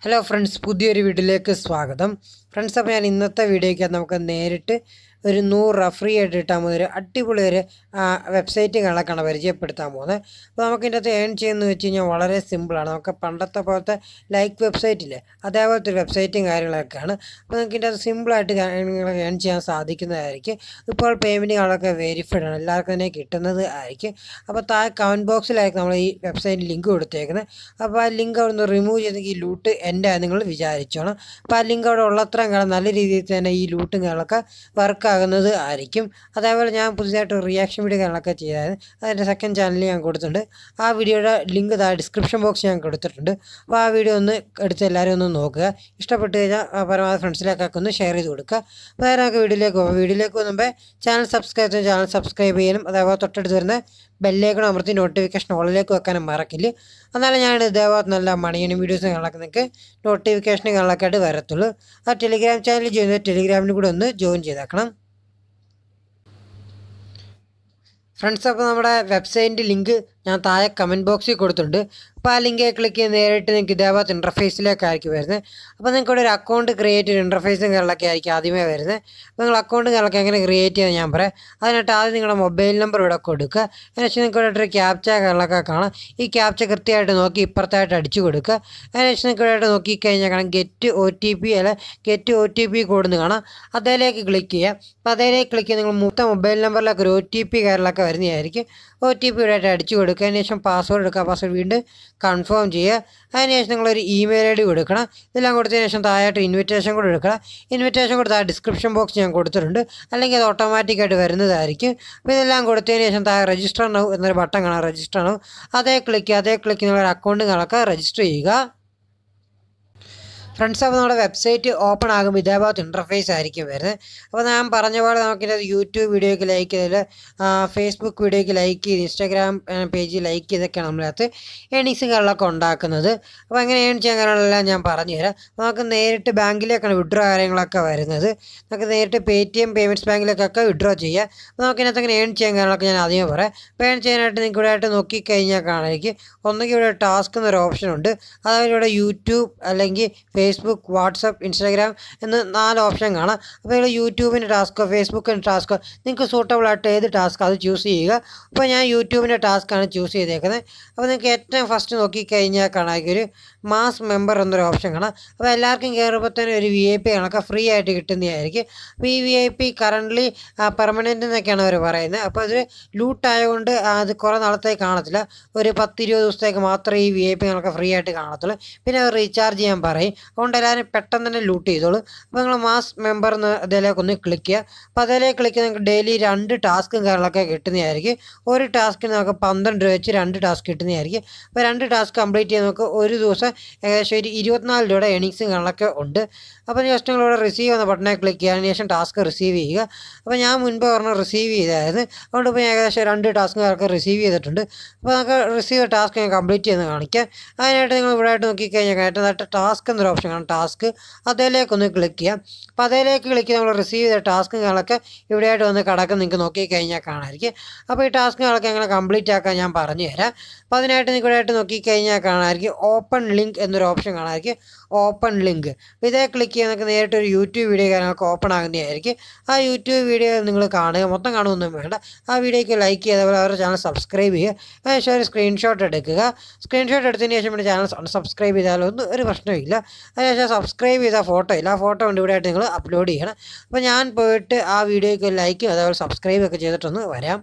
hello friends പുതിയൊരു വീഡിയോയിലേക്ക് സ്വാഗതം ഫ്രണ്ട്സ് അപ്പോൾ ഞാൻ ഇന്നത്തെ വീഡിയോയ്ക്ക് നമുക്ക് നേരിട്ട് ഒരു നൂറ് രൂപ ഫ്രീ ആയിട്ട് കിട്ടാൻ പോകുന്ന ഒരു അടിപൊളി ഒരു വെബ്സൈറ്റുകളൊക്കെയാണ് പരിചയപ്പെടുത്താൻ പോകുന്നത് അപ്പോൾ നമുക്ക് ഇതിൻ്റെ അകത്ത് ഏൺ ചെയ്യുന്നത് വെച്ച് കഴിഞ്ഞാൽ വളരെ സിമ്പിളാണ് നമുക്ക് പണ്ടത്തെ പോലത്തെ ലൈക്ക് വെബ്സൈറ്റില്ലേ അതേപോലത്തെ ഒരു വെബ്സൈറ്റും കാര്യങ്ങളൊക്കെയാണ് അപ്പോൾ നമുക്ക് ഇതിൻ്റെ അകത്ത് സിമ്പിളായിട്ട് കാര്യങ്ങൾ ഏൺ ചെയ്യാൻ സാധിക്കുന്നതായിരിക്കും ഇപ്പോൾ പേയ്മെൻറ്റുകളൊക്കെ വെരിഫൈഡ് ആണ് എല്ലാവർക്കും തന്നെ കിട്ടുന്നത് ആയിരിക്കും അപ്പോൾ താഴെ കമൻറ്റ് ബോക്സിലായിരിക്കും നമ്മൾ ഈ വെബ്സൈറ്റിൽ ലിങ്ക് കൊടുത്തേക്കുന്നത് അപ്പോൾ ആ ലിങ്ക് അവിടെ നിന്ന് റിമൂവ് ചെയ്തെങ്കിൽ ഈ ലൂട്ട് എൻ്റെ നിങ്ങൾ വിചാരിച്ചോണം അപ്പോൾ ആ ലിങ്ക് അവിടെ ഉള്ളത്രയും കാലം നല്ല രീതിയിൽ തന്നെ ഈ ലൂട്ടും കാര്യങ്ങളൊക്കെ വർക്കാകുന്നത് ആയിരിക്കും അതേപോലെ ഞാൻ പുതിയതായിട്ട് റിയാക്ഷൻ വീഡിയോ കാര്യങ്ങളൊക്കെ ചെയ്തായിരുന്നു അതിൻ്റെ സെക്കൻഡ് ചാനലിൽ ഞാൻ കൊടുത്തിട്ടുണ്ട് ആ വീഡിയോയുടെ ലിങ്ക് താഴെ ഡിസ്ക്രിപ്ഷൻ ബോക്സ് ഞാൻ കൊടുത്തിട്ടുണ്ട് അപ്പോൾ ആ വീഡിയോ ഒന്ന് എടുത്ത് എല്ലാവരും ഒന്ന് നോക്കുക ഇഷ്ടപ്പെട്ട് കഴിഞ്ഞാൽ ആ പരമാവധി ഫ്രണ്ട്സിലേക്കൊക്കെ ഒന്ന് ഷെയർ ചെയ്ത് കൊടുക്കുക അപ്പോൾ നമുക്ക് വീഡിയോയിലേക്ക് പോകാം വീഡിയോയിലേക്ക് പോകുമ്പോൾ ചാനൽ സബ്സ്ക്രൈബ് ചെയ്ത് ചാനൽ സബ്സ്ക്രൈബ് ചെയ്യാനും അതേപോലെ തൊട്ടടുത്ത് വരുന്ന ബെല്ലേക്കണം അമർത്തി നോട്ടിഫിക്കേഷൻ ഓളിലേക്ക് വെക്കാനും മറക്കില്ല എന്നാലും ഞാൻ ഇതേപോലെ നല്ല മണിയനും വീഡിയോസും കാണാൻ നിങ്ങൾക്ക് നോട്ടിഫിക്കേഷൻ കാണാനായിട്ട് വരത്തുള്ളൂ ആ ടെലിഗ്രാം ചാനൽ ചെയ്യുന്നത് ടെലിഗ്രാമിൽ കൂടെ ഒന്ന് ജോയിൻ ചെയ്തേക്കണം ഫ്രണ്ട്സ് അപ്പോൾ നമ്മുടെ വെബ്സൈറ്റിൻ്റെ ലിങ്ക് ഞാൻ താഴെ കമൻറ്റ് ബോക്സിൽ കൊടുത്തിട്ടുണ്ട് അപ്പോൾ ആ ലിങ്ക് ക്ലിക്ക് ചെയ്ത് നേരിട്ട് നിങ്ങൾക്ക് ഇതേപോലത്തെ ഇൻ്റർഫേസിലേക്കായിരിക്കും വരുന്നത് അപ്പോൾ നിങ്ങൾക്ക് ഇവിടെ ഒരു അക്കൗണ്ട് ക്രിയേറ്റ് ചെയ്ത് ഇൻ്റർഫേസും കാര്യങ്ങളൊക്കെ ആയിരിക്കും ആദ്യമേ വരുന്നത് അപ്പോൾ നിങ്ങൾ അക്കൗണ്ട് കാര്യങ്ങളൊക്കെ എങ്ങനെ ക്രിയേറ്റ് ചെയ്യാൻ ഞാൻ പറയാം അതിനായിട്ട് ആദ്യം നിങ്ങളുടെ മൊബൈൽ നമ്പർ ഇവിടെ കൊടുക്കുക അതിനുശേഷം നിങ്ങൾക്ക് ഇവിടെ ഒരു ക്യാപ്ച കാര്യങ്ങളൊക്കെ കാണാം ഈ ക്യാപ്ച കൃത്യമായിട്ട് നോക്കി ഇപ്പുറത്തായിട്ട് അടിച്ചു കൊടുക്കുക അതിനുശേഷം നിങ്ങൾക്ക് ഇവിടെ നോക്കിക്കഴിഞ്ഞാൽ കാണാം ഗെറ്റ് ഒ ടി പി അല്ല get O T P code കാണാം അതിലേക്ക് ക്ലിക്ക് ചെയ്യുക അപ്പോൾ അതിലേക്ക് ക്ലിക്ക് ചെയ്ത് നിങ്ങൾ മൂത്ത മൊബൈൽ നമ്പറിലേക്ക് ഒരു ഒ ടി പി കാര്യങ്ങളൊക്കെ വരുന്നതായിരിക്കും ഒ ടി പി ഇവിടെ അടിച്ചു കൊടുക്കുക അതിന് ശേഷം പാസ്വേഡ് എടുക്കുക പാസ്വേഡ് വീണ്ടും കൺഫേം ചെയ്യുക അതിനുശേഷം നിങ്ങളൊരു ഇമെയിൽ ഐ ഡി കൊടുക്കണം ഇതെല്ലാം കൊടുത്തതിന് ശേഷം താഴായിട്ട് ഇൻവിറ്റേഷൻ കൂടെ എടുക്കണം ഇൻവിറ്റേഷൻ കൊടുത്ത് ആ ഡിസ്ക്രിപ്ഷൻ ബോക്സ് ഞാൻ കൊടുത്തിട്ടുണ്ട് അല്ലെങ്കിൽ അത് ഓട്ടോമാറ്റിക്കായിട്ട് വരുന്നതായിരിക്കും അപ്പോൾ ഇതെല്ലാം കൊടുത്തതിന് ശേഷം താഴെ രജിസ്റ്റർ നൗ എന്നൊരു ബട്ടൺ കാണാം രജിസ്റ്റർ നൗ അതേ ക്ലിക്ക് അതേ ക്ലിക്ക് നിങ്ങളുടെ അക്കൗണ്ട് കണക്ക് രജിസ്റ്റർ ചെയ്യുക ഫ്രണ്ട്സ് അപ്പോൾ നമ്മുടെ വെബ്സൈറ്റ് ഓപ്പൺ ആകുമ്പോൾ ഇതേപോലത്തെ ഇൻ്റർഫേസ് ആയിരിക്കും വരുന്നത് അപ്പോൾ ഞാൻ പറഞ്ഞ പോലെ നമുക്കിത് യൂട്യൂബ് വീഡിയോയ്ക്ക് ലൈക്ക് ചെയ്തതിൽ ഫേസ്ബുക്ക് വീഡിയോയ്ക്ക് ലൈക്ക് ചെയ്ത് ഇൻസ്റ്റാഗ്രാം പേജ് ലൈക്ക് ചെയ്തൊക്കെയാണ് നമ്മളകത്ത് ഏണിങ്സും കാര്യങ്ങളൊക്കെ ഉണ്ടാക്കുന്നത് അപ്പോൾ എങ്ങനെ ഏൺ ചെയ്യാൻ കാര്യങ്ങളെല്ലാം ഞാൻ പറഞ്ഞുതരാം നമുക്ക് നേരിട്ട് ബാങ്കിലേക്കാണ് വിഡ്രോ കാര്യങ്ങളൊക്കെ വരുന്നത് നമുക്ക് നേരിട്ട് പേ ടി എം പേയ്മെൻറ്റ്സ് ബാങ്കിലേക്കൊക്കെ വിഡ്രോ ചെയ്യാം അപ്പോൾ നമുക്ക് ഇതിനകത്ത് എങ്ങനെ ഏൺ ചെയ്യാൻ കാര്യങ്ങളൊക്കെ ഞാൻ ആദ്യമേ പറയാം അപ്പോൾ ഏൺ ചെയ്യാനായിട്ട് നിങ്ങൾക്ക് ഇവിടെ ആയിട്ട് നോക്കിക്കഴിഞ്ഞാൽ കാണാമായിരിക്കും ഒന്നുകിൽ ഇവിടെ ടാസ്ക് എന്നൊരു ഓപ്ഷൻ ഉണ്ട് അതായത് ഇവിടെ യൂട്യൂബ് അല്ലെങ്കിൽ ഫേസ്ബുക്ക് വാട്സപ്പ് ഇൻസ്റ്റാഗ്രാം എന്ന് നാല് ഓപ്ഷൻ കാണാം അപ്പോൾ നിങ്ങൾ യൂട്യൂബിൻ്റെ ടാസ്ക്കോ ഫേസ്ബുക്കിൻ്റെ ടാസ്ക്കോ നിങ്ങൾക്ക് സൂട്ടബിൾ ആയിട്ട് ഏത് ടാസ്ക് അത് ചൂസ് ചെയ്യുക അപ്പോൾ ഞാൻ യൂട്യൂബിൻ്റെ ടാസ്ക്കാണ് ചൂസ് ചെയ്തേക്കുന്നത് അപ്പോൾ നിങ്ങൾക്ക് ഏറ്റവും ഫസ്റ്റ് നോക്കിക്കഴിഞ്ഞാൽ കാണാമെങ്കിൽ ഒരു മാസ് മെമ്പർ എന്നൊരു ഓപ്ഷൻ കാണാം അപ്പോൾ എല്ലാവർക്കും കയറുമ്പോൾ തന്നെ ഒരു വി ഐ പി കണക്ക് ഫ്രീ ആയിട്ട് കിട്ടുന്നതായിരിക്കും അപ്പോൾ ഈ V I P currently permanent എന്നൊക്കെയാണ് അവർ പറയുന്നത് അപ്പോൾ അത് ലൂട്ട് ആയതുകൊണ്ട് അത് കുറേ നാളത്തേക്ക് കാണത്തില്ല ഒരു പത്ത് ഇരുപത് ദിവസത്തേക്ക് മാത്രമേ ഈ വി ഐ പി കണക്ക് ഫ്രീ ആയിട്ട് കാണത്തുള്ളൂ പിന്നെ അവർ റീചാർജ് ചെയ്യാൻ പറയും അതുകൊണ്ട് എല്ലാവരും പെട്ടെന്ന് തന്നെ ലൂട്ട് ചെയ്തോളൂ അപ്പോൾ നിങ്ങൾ മാസ് മെമ്പർ എന്ന് അതിലേക്ക് ഒന്ന് ക്ലിക്ക് ചെയ്യുക അപ്പോൾ അതിലേക്ക് ക്ലിക്ക് നിങ്ങൾക്ക് ഡെയിലി രണ്ട് ടാസ്കും കാര്യങ്ങളൊക്കെ കിട്ടുന്നതായിരിക്കും ഒരു ടാസ്കിന് നമുക്ക് പന്ത്രണ്ട് രൂപ വെച്ച് രണ്ട് ടാസ്ക് കിട്ടുന്നതായിരിക്കും അപ്പോൾ രണ്ട് ടാസ്ക് കംപ്ലീറ്റ് ചെയ്ത് നമുക്ക് ഒരു ദിവസം ഏകദേശം ഒരു ഇരുപത്തിനാല് രൂപയുടെ എണിങ്സും കാര്യങ്ങളൊക്കെ ഉണ്ട് അപ്പോൾ ജസ്റ്റ് നിങ്ങളിവിടെ റിസീവ് എന്ന ബട്ടനെ ക്ലിക്ക് ചെയ്യുക അതിന് ശേഷം ടാസ്ക് റിസീവ് ചെയ്യുക അപ്പോൾ ഞാൻ മുൻപ് പറഞ്ഞ റിസീവ് ചെയ്തായിരുന്നു അതുകൊണ്ട് ഇപ്പോൾ ഏകദേശം രണ്ട് ടാസ്കുകാർക്ക് റിസീവ് ചെയ്തിട്ടുണ്ട് അപ്പോൾ നമുക്ക് റിസീവ് ടാസ്ക് ഞാൻ കംപ്ലീറ്റ് ചെയ്യുന്ന കാണിക്കാം അതിനായിട്ട് നിങ്ങൾ ഇവിടെ ആയിട്ട് നോക്കിക്കഴിഞ്ഞാൽ ഏറ്റവും ടാസ്ക് എന്നൊരു ഓപ്ഷൻ കാണാം ടാസ്ക് അതിലേക്ക് ഒന്ന് ക്ലിക്ക് ചെയ്യാം അപ്പോൾ അതിലേക്ക് ക്ലിക്ക് നമ്മൾ റിസീവ് ചെയ്ത ടാസ്കുകളൊക്കെ ഇവിടെയായിട്ട് വന്ന് കിടക്കും നിങ്ങൾക്ക് നോക്കിക്കഴിഞ്ഞാൽ കാണാമായിരിക്കും അപ്പോൾ ഈ ടാസ്കുകളൊക്കെ എങ്ങനെ കംപ്ലീറ്റ് ആക്കാൻ ഞാൻ പറഞ്ഞു തരാം അപ്പോൾ അതിനായിട്ട് നിങ്ങൾക്ക് ഇവിടെ ആയിട്ട് നോക്കിക്കഴിഞ്ഞാൽ കാണാമായിരിക്കും ഓപ്പൺ ലിങ്ക് എന്നൊരു ഓപ്ഷൻ കാണാമായിരിക്കും ഓപ്പൺ ലിങ്ക് അപ്പോൾ ഇതേ ക്ലിക്ക് ചെയ്യാൻ നിങ്ങൾക്ക് നേരിട്ട് ഒരു യൂട്യൂബ് വീഡിയോ കാര്യങ്ങളൊക്കെ ഓപ്പൺ ആകുന്നതായിരിക്കും ആ യൂട്യൂബ് വീഡിയോ നിങ്ങൾ കാണുക മൊത്തം കാണുമൊന്നും വേണ്ട ആ വീഡിയോയ്ക്ക് ലൈക്ക് ചെയ്ത് അതുപോലെ അവരുടെ ചാനൽ സബ്സ്ക്രൈബ് ചെയ്യുക അതിനുശേഷം ഒരു സ്ക്രീൻഷോട്ട് എടുക്കുക സ്ക്രീൻഷോട്ട് എടുത്തതിന് ശേഷം പിന്നെ ചാനൽ സബ്സ്ക്രൈബ് ചെയ്താലൊന്നും ഒരു പ്രശ്നമില്ല അതിനുശേഷം സബ്സ്ക്രൈബ് ചെയ്ത ഫോട്ടോ ഇല്ല ആ ഫോട്ടോ കൊണ്ട് ഇവിടെ ആയിട്ട് നിങ്ങൾ അപ്ലോഡ് ചെയ്യണം അപ്പോൾ ഞാൻ പോയിട്ട് ആ വീഡിയോയ്ക്ക് ലൈക്കും അതേപോലെ സബ്സ്ക്രൈബ് ഒക്കെ ചെയ്തിട്ടൊന്ന് വരാം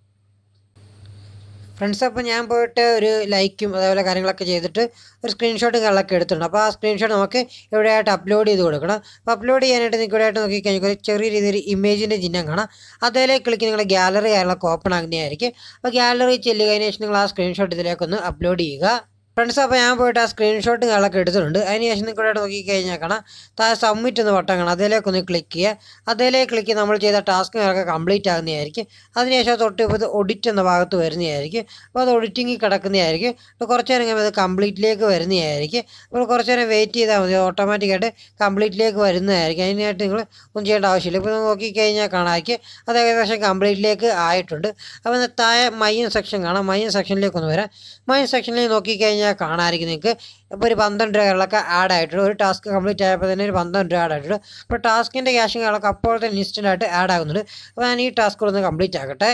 ഫ്രണ്ട്സ് അപ്പോൾ ഞാൻ പോയിട്ട് ഒരു ലൈക്കും അതേപോലെ കാര്യങ്ങളൊക്കെ ചെയ്തിട്ട് ഒരു സ്ക്രീൻഷോട്ട് കാര്യങ്ങളൊക്കെ എടുത്തിട്ടുണ്ട് അപ്പോൾ ആ സ്ക്രീൻഷോട്ട് നമുക്ക് ഇവിടെയായിട്ട് അപ്ലോഡ് ചെയ്ത് കൊടുക്കണം അപ്പോൾ അപ്ലോഡ് ചെയ്യാനായിട്ട് നിങ്ങൾക്ക് ഇവിടെയായിട്ട് നോക്കിക്കഴിഞ്ഞാൽ ഒരു ചെറിയ രീതിയിൽ ഇമേജിൻ്റെ ചിഹ്നം കാണാം അതിലേക്ക് ക്ലിക്ക് നിങ്ങളുടെ ഗാലറി കാര്യങ്ങളൊക്കെ ഓപ്പൺ ആകുന്നതായിരിക്കും അപ്പോൾ ഗാലറി ചെല്ലുക അതിന് ശേഷം നിങ്ങൾ ആ സ്ക്രീൻഷോട്ട് ഇതിലേക്കൊന്ന് അപ്ലോഡ് ചെയ്യുക ഫ്രണ്ട്സ് അപ്പോൾ ഞാൻ പോയിട്ട് ആ സ്ക്രീൻഷോട്ട് കാര്യങ്ങളൊക്കെ എടുത്തിട്ടുണ്ട് അതിന് ശേഷം നിങ്ങൾക്ക് നോക്കിക്കഴിഞ്ഞാൽ കാണാം താഴെ സബ്മിറ്റ് എന്ന് ബട്ടൺ കാണാം അതിലേക്ക് ഒന്ന് ക്ലിക്ക് ചെയ്യുക അതിലേക്ക് ക്ലിക്ക് നമ്മൾ ചെയ്ത ടാസ്കുകളൊക്കെ കംപ്ലീറ്റ് ആകുന്നതായിരിക്കും അതിനുശേഷം തൊട്ട് ഇപ്പോൾ ഇത് ഒഡിറ്റ് എന്ന ഭാഗത്ത് വരുന്നതായിരിക്കും അപ്പോൾ അത് ഒഡിറ്റിങ്ങിൽ കിടക്കുന്നതായിരിക്കും അപ്പോൾ കുറച്ച് നേരം കഴിയുമ്പോൾ അത് കംപ്ലീറ്റിലേക്ക് വരുന്നതായിരിക്കും അപ്പോൾ കുറച്ച് നേരം വെയിറ്റ് ചെയ്താൽ മതി ഓട്ടോമാറ്റിക്കായിട്ട് കംപ്ലീറ്റിലേക്ക് വരുന്നതായിരിക്കും അതിനായിട്ട് നിങ്ങൾ ഒന്നും ചെയ്യേണ്ട ആവശ്യമില്ല ഇപ്പോൾ നോക്കിക്കഴിഞ്ഞാൽ കാണാമായിരിക്കും അത് ഏകദേശം കംപ്ലീറ്റിലേക്ക് ആയിട്ടുണ്ട് അപ്പോൾ താഴെ മയ്യൻ സെക്ഷൻ കാണാം മയ്യൻ സെക്ഷനിലേക്ക് ഒന്ന് വരാം മൈൻ സെക്ഷനിൽ നോക്കിക്കഴിഞ്ഞാൽ കഴിഞ്ഞാൽ കാണാമായിരിക്കും നിങ്ങൾക്ക് ഇപ്പോൾ ഒരു പന്ത്രണ്ട് രൂപകളൊക്കെ ആഡ് ആയിട്ടുണ്ട് ഒരു ടാസ്ക് കംപ്ലീറ്റ് ആയപ്പോൾ തന്നെ ഒരു പന്ത്രണ്ട് രൂപ ആഡ് ആയിട്ടുണ്ട് അപ്പോൾ ടാസ്കിൻ്റെ ക്യാഷും കാര്യങ്ങളൊക്കെ അപ്പോൾ തന്നെ ഇൻസ്റ്റൻ്റ് ആയിട്ട് ആഡ് ആകുന്നുണ്ട് അപ്പോൾ ഞാൻ ഈ ടാസ്ക് ഒന്ന് കംപ്ലീറ്റ് ആക്കട്ടെ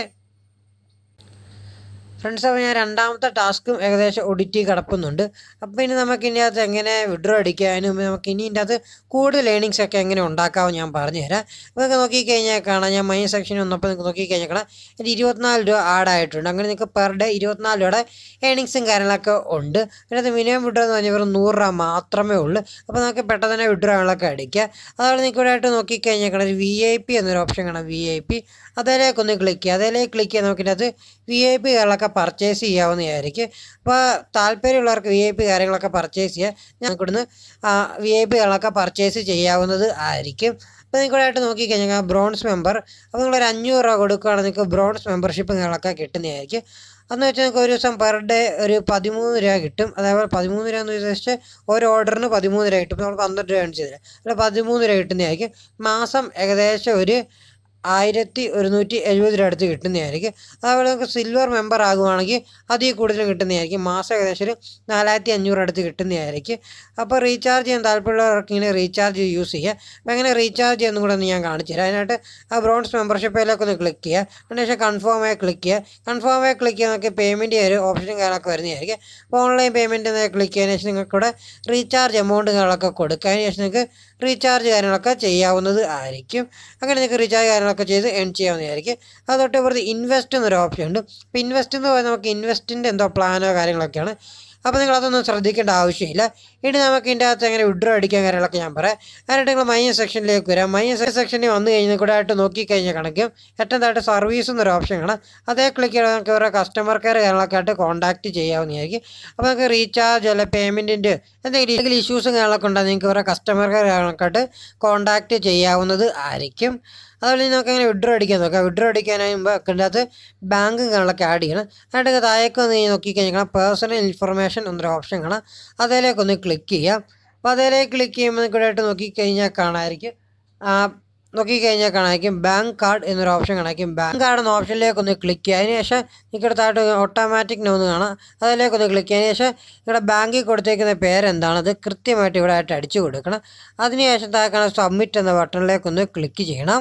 ഫ്രണ്ട്സ് അപ്പോൾ ഞാൻ രണ്ടാമത്തെ ടാസ്കും ഏകദേശം ഒഡിറ്റ് കിടപ്പുന്നുണ്ട് അപ്പോൾ ഇനി നമുക്ക് ഇതിൻ്റെ അകത്ത് എങ്ങനെ വിഡ്രോ അടിക്കാനും നമുക്ക് ഇനി ഇതിൻ്റെ അകത്ത് കൂടുതൽ ഏണിങ്സ് ഒക്കെ എങ്ങനെ ഉണ്ടാക്കാമെന്ന് ഞാൻ പറഞ്ഞുതരാം അപ്പോൾ നിങ്ങൾക്ക് നോക്കിക്കഴിഞ്ഞാൽ കാണാം ഞാൻ മൈൻ സെക്ഷനിൽ വന്നപ്പോൾ നിങ്ങൾക്ക് നോക്കിക്കഴിഞ്ഞാൽ കാണാം ഇത് ഇരുപത്തിനാല് രൂപ ആഡ് ആയിട്ടുണ്ട് അങ്ങനെ നിങ്ങൾക്ക് പെർ ഡേ ഇരുപത്തിനാല് രൂപയുടെ ഏണിങ്സും കാര്യങ്ങളൊക്കെ ഉണ്ട് അതിനകത്ത് മിനിമം വിഡ്രോ എന്ന് പറഞ്ഞാൽ വെറും നൂറ് രൂപ മാത്രമേ ഉള്ളൂ അപ്പോൾ നമുക്ക് പെട്ടെന്ന് തന്നെ വിഡ്രോകളൊക്കെ അടിക്കുക അതുപോലെ നിങ്ങൾക്ക് ഇവിടെ ആയിട്ട് നോക്കിക്കഴിഞ്ഞാൽ കാണാം ഒരു വി ഐ പി എന്നൊരു ഓപ്ഷൻ കാണാം വി ഐ പി അതിലേക്ക് ഒന്ന് ക്ലിക്ക് ചെയ്യുക അതിലേക്ക് ക്ലിക്ക് ചെയ്യാൻ നോക്കിയിട്ട് വി ഐ പി കാര്യങ്ങളൊക്കെ പർച്ചേസ് ചെയ്യാവുന്നതായിരിക്കും അപ്പോൾ താല്പര്യമുള്ളവർക്ക് വി ഐ പി കാര്യങ്ങളൊക്കെ പർച്ചേസ് ചെയ്യുക ഞങ്ങൾക്ക് ഇവിടുന്ന് വി ഐ പി കാര്യങ്ങളൊക്കെ പർച്ചേസ് ചെയ്യാവുന്നത് ആയിരിക്കും അപ്പോൾ നിങ്ങൾക്ക് ഇവിടെ ആയിട്ട് നോക്കിക്കഴിഞ്ഞാൽ ബ്രോൺസ് മെമ്പർ അപ്പോൾ നിങ്ങളൊരു അഞ്ഞൂറ് രൂപ കൊടുക്കുകയാണെങ്കിൽ നിങ്ങൾക്ക് ബ്രോൺസ് മെമ്പർഷിപ്പ് കാര്യങ്ങളൊക്കെ കിട്ടുന്നതായിരിക്കും അതെന്ന് വെച്ചാൽ നിങ്ങൾക്ക് ഒരു ദിവസം പെർ ഡേ ഒരു പതിമൂന്ന് രൂപ കിട്ടും അതേപോലെ പതിമൂന്ന് രൂപ എന്ന് ഉദ്ദേശിച്ച് ഒരു ഓർഡറിന് പതിമൂന്ന് രൂപ കിട്ടും നമ്മൾ പന്ത്രണ്ട് രൂപ ചെയ്തില്ല അല്ല പതിമൂന്ന് രൂപ കിട്ടുന്നതായിരിക്കും മാസം ഏകദേശം ഒരു ആയിരത്തി ഒരുന്നൂറ്റി എഴുപത് രൂപ അടുത്ത് കിട്ടുന്നതായിരിക്കും അതുപോലെ നമുക്ക് സിൽവർ മെമ്പർ ആകുവാണെങ്കിൽ അതിൽ കൂടുതൽ കിട്ടുന്നതായിരിക്കും മാസം ഏകദേശം ഒരു നാലായിരത്തി അഞ്ഞൂറ് അടുത്ത് കിട്ടുന്നതായിരിക്കും അപ്പോൾ റീചാർജ് ചെയ്യാൻ താല്പര്യമുള്ളവർക്ക് ഇങ്ങനെ റീചാർജ് യൂസ് ചെയ്യുക അപ്പോൾ എങ്ങനെ റീചാർജ് ചെയ്യുന്നതും കൂടെ ഒന്ന് ഞാൻ കാണിച്ചു തരാം അതിനായിട്ട് ആ ബ്രോൺസ് മെമ്പർഷിപ്പിലേക്ക് ഒന്ന് ക്ലിക്ക് ചെയ്യുക അതിനുശേഷം കൺഫേം ആയി ക്ലിക്ക് ചെയ്യുക കൺഫേം ആയി ക്ലിക്ക് ചെയ്യാൻ നമുക്ക് പേയ്മെൻറ്റ് ഒരു ഓപ്ഷനും കാര്യങ്ങളൊക്കെ വരുന്നതായിരിക്കും അപ്പോൾ ഓൺലൈൻ പേയ്മെൻറ്റ് എന്ന് ക്ലിക്ക് ചെയ്തതിന് ശേഷം നിങ്ങൾക്ക് ഇവിടെ റീചാർജ് എമൗണ്ട് കാര്യങ്ങളൊക്കെ കൊടുക്കുക അതിന് ശേഷം നിങ്ങൾക്ക് റീചാർജ് കാര്യങ്ങളൊക്കെ ചെയ്യാവുന്നത് ആയിരിക്കും അങ്ങനെ നിങ്ങൾക്ക് റീചാർജ് കാര്യങ്ങളൊക്കെ ചെയ്ത് ഏൺ ചെയ്യാവുന്നതായിരിക്കും അത് തൊട്ട് ഇവിടുത്തെ ഇൻവെസ്റ്റ് എന്നൊരു ഓപ്ഷൻ ഉണ്ട് അപ്പോൾ ഇൻവെസ്റ്റ് എന്ന് പറയുന്നത് നമുക്ക് ഇൻവെസ്റ്റിൻ്റെ എന്തോ പ്ലാനോ കാര്യങ്ങളൊക്കെയാണ് അപ്പോൾ നിങ്ങൾ അതൊന്നും ശ്രദ്ധിക്കേണ്ട ആവശ്യമില്ല ഇനി നമുക്ക് ഇതിൻ്റെ അകത്ത് എങ്ങനെ വിഡ്രോ അടിക്കാൻ കാര്യങ്ങളൊക്കെ ഞാൻ പറയാം അതിനായിട്ട് നിങ്ങൾ മൈനസ് സെക്ഷനിലേക്ക് വരാം മൈനസ് സെക്ഷനിൽ വന്നു കഴിഞ്ഞാൽ കൂടെ ആയിട്ട് നോക്കിക്കഴിഞ്ഞാൽ കണക്കും ഏറ്റവും സർവീസ് എന്നൊരു ഓപ്ഷൻ കാണാം അതേ ക്ലിക്ക് ചെയ്താൽ നമുക്ക് ഇവരുടെ കസ്റ്റമർ കെയർ കാര്യങ്ങളൊക്കെ ആയിട്ട് കോൺടാക്റ്റ് ചെയ്യാവുന്നതായിരിക്കും അപ്പോൾ നിങ്ങൾക്ക് റീചാർജ് അല്ലെ പേയ്മെൻറ്റിൻ്റെ എന്തെങ്കിലും ഇഷ്യൂസും കാര്യങ്ങളൊക്കെ ഉണ്ടെങ്കിൽ നിങ്ങൾക്ക് ഇവരുടെ കസ്റ്റമർ കെയർ കാര്യങ്ങളൊക്കെ ആയിട്ട് കോൺടാക്റ്റ് ചെയ്യാവുന്നത് ആയിരിക്കും അതുപോലെ നമുക്ക് അങ്ങനെ വിഡ്രോ അടിക്കാൻ നോക്കാം വിഡ്രോ അടിക്കാനായി മുമ്പ് അതിൻ്റെ അകത്ത് ബാങ്കും കാര്യങ്ങളൊക്കെ ആഡ് ചെയ്യണം അതിൻ്റെ താഴേക്ക് ഒന്ന് നോക്കിക്കഴിഞ്ഞാൽ പേഴ്സണൽ ഇൻഫർമേഷൻ എന്നൊരു ഓപ്ഷൻ കാണാം അതിലേക്ക് ഒന്ന് ക്ലിക്ക് ചെയ്യാം അപ്പോൾ അതിലേക്ക് ക്ലിക്ക് ചെയ്യുമ്പോൾ നിങ്ങൾക്ക് ഇവിടെ ആയിട്ട് നോക്കിക്കഴിഞ്ഞാൽ കാണാമായിരിക്കും നോക്കിക്കഴിഞ്ഞാൽ കാണാമായിരിക്കും ബാങ്ക് കാർഡ് എന്നൊരു ഓപ്ഷൻ കാണാമായിരിക്കും ബാങ്ക് കാർഡ് എന്ന ഓപ്ഷനിലേക്ക് ഒന്ന് ക്ലിക്ക് ചെയ്യുക അതിന് ശേഷം നിങ്ങളുടെ താഴോട്ട് ഓട്ടോമാറ്റിക് നോന്ന് കാണാം അതിലേക്ക് ഒന്ന് ക്ലിക്ക് ചെയ്തതിന് ശേഷം നിങ്ങളുടെ ബാങ്കിൽ കൊടുത്തേക്കുന്ന പേരെന്താണ് അത് കൃത്യമായിട്ട് ഇവിടെ ആയിട്ട് അടിച്ചു കൊടുക്കണം അതിനുശേഷം താഴെ കാണാൻ സബ്മിറ്റ് എന്ന ബട്ടണിലേക്ക് ഒന്ന് ക്ലിക്ക് ചെയ്യണം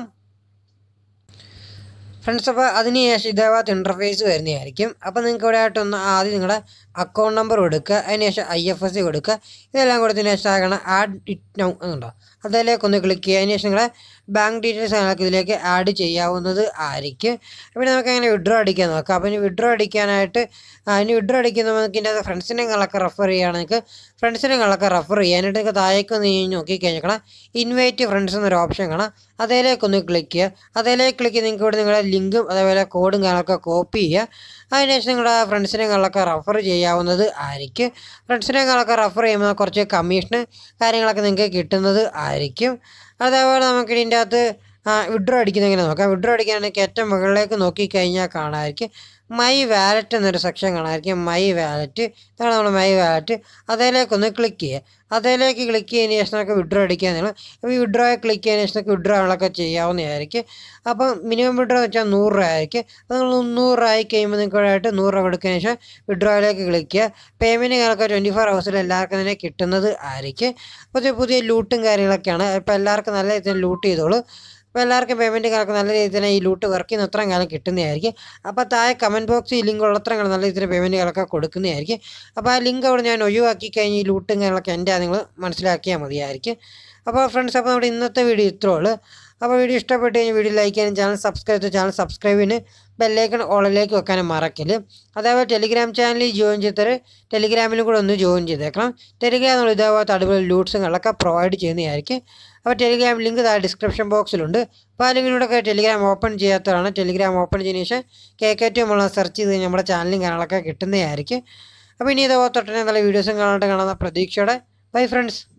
ഫ്രണ്ട്സ് അപ്പോൾ അതിന് ശേഷം ഇതേപോലത്തെ ഇൻ്റർഫേസ് വരുന്നതായിരിക്കും അപ്പോൾ നിങ്ങൾക്ക് ഇവിടെ ആയിട്ടൊന്ന് ആദ്യം നിങ്ങളുടെ അക്കൗണ്ട് നമ്പർ കൊടുക്കുക അതിന് ശേഷം ഐ എഫ് എസ് സി കൊടുക്കുക ഇതെല്ലാം കൊടുത്തതിന് ശേഷം ആകണം ആഡ് ഇറ്റ് നൗ എന്നുണ്ടോ അതിലേക്ക് ഒന്ന് ക്ലിക്ക് ചെയ്യുക അതിന് ശേഷം നിങ്ങളെ ബാങ്ക് ഡീറ്റെയിൽസ് നിങ്ങൾക്ക് ഇതിലേക്ക് ആഡ് ചെയ്യാവുന്നത് ആയിരിക്കും അപ്പോൾ നമുക്ക് അങ്ങനെ വിഡ്രോ അടിക്കാൻ നോക്കാം അപ്പോൾ ഇനി വിഡ്രോ അടിക്കാനായിട്ട് ഇനി വിഡ്രോ അടിക്കുന്ന നമുക്ക് ഇതിൻ്റെ ഫ്രണ്ട്സിനെ നിങ്ങളൊക്കെ റെഫർ ചെയ്യുകയാണെങ്കിൽ ഫ്രണ്ട്സിനെ നിങ്ങളൊക്കെ റെഫർ ചെയ്യാനായിട്ട് നിങ്ങൾക്ക് താഴേക്ക് ഒന്ന് നോക്കി കഴിഞ്ഞാൽ ഇൻവൈറ്റ് ഫ്രണ്ട്സ് എന്നൊരു ഓപ്ഷൻ കാണാം അതിലേക്ക് ഒന്ന് ക്ലിക്ക് ചെയ്യുക അതിലേക്ക് ക്ലിക്ക് ചെയ്ത് നിങ്ങൾക്ക് ഇവിടെ നിങ്ങളുടെ ലിങ്കും അതേപോലെ കോഡും കാര്യങ്ങളൊക്കെ കോപ്പി ചെയ്യുക അതിനുശേഷം നിങ്ങളുടെ ഫ്രണ്ട്സിനെ നിങ്ങളൊക്കെ റെഫർ ചെയ്യാവുന്നത് ആയിരിക്കും ഫ്രണ്ട്സിനെ നിങ്ങളൊക്കെ റെഫർ ചെയ്യുമ്പോൾ കുറച്ച് കമ്മീഷന് കാര്യങ്ങളൊക്കെ നിങ്ങൾക്ക് കിട്ടുന്നത് ആയിരിക്കും അതേപോലെ നമുക്ക് ഇതിൻ്റെ അകത്ത് വിഡ്രോ അടിക്കുന്ന എങ്ങനെ നോക്കാം വിഡ്രോ അടിക്കാനാണെങ്കിൽ ഏറ്റവും മുകളിലേക്ക് നോക്കിക്കഴിഞ്ഞാൽ കാണാമായിരിക്കും മൈ വാലറ്റ് എന്നൊരു സെക്ഷൻ കാണാമായിരിക്കും മൈ വാലറ്റ് ഇതാണ് നമ്മൾ മൈ വാലറ്റ് അതിലേക്ക് ഒന്ന് ക്ലിക്ക് ചെയ്യുക അതിലേക്ക് ക്ലിക്ക് ചെയ്യുന്നതിന് ശേഷം നമുക്ക് വിഡ്രോ അടിക്കാൻ നിങ്ങൾ അപ്പോൾ ഈ വിഡ്രോ ക്ലിക്ക് ചെയ്യുന്നതിന് ശേഷം നമുക്ക് വിഡ്രോകളൊക്കെ ചെയ്യാവുന്നതായിരിക്കും അപ്പം മിനിമം വിഡ്രോ എന്ന് വെച്ചാൽ നൂറ് രൂപ ആയിരിക്കും അപ്പോൾ നിങ്ങൾ മുന്നൂറ് രൂപ ആയി കഴിയുമ്പോൾ നിങ്ങൾക്ക് ആയിട്ട് നൂറ് രൂപ കൊടുത്തതിന് ശേഷം വിഡ്രോയിലേക്ക് ക്ലിക്ക് ചെയ്യുക പേയ്മെൻറ്റ് കാര്യങ്ങളൊക്കെ ട്വൻറ്റി ഫോർ ഹവേഴ്സിൽ എല്ലാവർക്കും തന്നെ കിട്ടുന്നത് ആയിരിക്കും പുതിയ പുതിയ ലൂട്ടും കാര്യങ്ങളൊക്കെയാണ് ഇപ്പോൾ എല്ലാവർക്കും നല്ല രീതിയിൽ ലൂട്ട് ചെയ്തോളൂ അപ്പോൾ എല്ലാവർക്കും പേയ്മെൻറ്റ് കണക്ക് നല്ല രീതിയിൽ തന്നെ ഈ ലൂട്ട് വർക്ക് ചെയ്യുന്ന അത്രയും കാലം കിട്ടുന്നതായിരിക്കും അപ്പോൾ താഴെ കമൻറ്റ് ബോക്സിൽ ഈ ലിങ്ക് ഉള്ളത്രയും കാലം നല്ല രീതിയിൽ പേയ്മെൻറ്റ് കാര്യങ്ങളൊക്കെ കൊടുക്കുന്നതായിരിക്കും അപ്പോൾ ആ ലിങ്ക് അവിടെ ഞാൻ ഒഴിവാക്കി കഴിഞ്ഞ് ഈ ലൂട്ടും കാര്യങ്ങളൊക്കെ എൻ്റെ നിങ്ങൾ മനസ്സിലാക്കിയാൽ മതിയായിരിക്കും അപ്പോൾ ഫ്രണ്ട്സ് അപ്പോൾ നമ്മുടെ ഇന്നത്തെ വീഡിയോ ഇത്രേ ഉള്ളൂ അപ്പോൾ വീഡിയോ ഇഷ്ടപ്പെട്ട് കഴിഞ്ഞാൽ വീഡിയോ ലൈക്ക് ചെയ്യാനും ചാനൽ സബ്സ്ക്രൈബ് ചെയ്ത് ചാനൽ സബ്സ്ക്രൈബിന് ബെല്ലൈക്കൺ ഓളിലേക്ക് വെക്കാനും മറക്കല് അതേപോലെ ടെലിഗ്രാം ചാനലിൽ ജോയിൻ ചെയ്തവർ ടെലിഗ്രാമിലും കൂടെ ഒന്ന് ജോയിൻ ചെയ്തേക്കണം ടെലിഗ്രാം നമ്മൾ ഇതേപോലത്തെ അടിപൊളി ലൂട്ട്സുകളൊക്കെ പ്രൊവൈഡ് ചെയ്യുന്നതായിരിക്കും അപ്പോൾ ടെലിഗ്രാം ലിങ്ക് താഴെ ഡിസ്ക്രിപ്ഷൻ ബോക്സിലുണ്ട് അപ്പോൾ ആ ലിങ്കിലൂടെ ടെലിഗ്രാം ഓപ്പൺ ചെയ്യാത്തതാണ് ടെലിഗ്രാം ഓപ്പൺ ചെയ്തതിന് ശേഷം കെ കെ ടി നമ്മൾ സെർച്ച് ചെയ്ത് കഴിഞ്ഞാൽ നമ്മുടെ ചാനലും കാര്യങ്ങളൊക്കെ കിട്ടുന്നതായിരിക്കും അപ്പോൾ ഇനി ഇതേപോലെ തൊട്ടനെ നല്ല വീഡിയോസും കാണാനായിട്ട് കാണുന്ന പ്രതീക്ഷയോടെ ബൈ ഫ്രണ്ട്സ്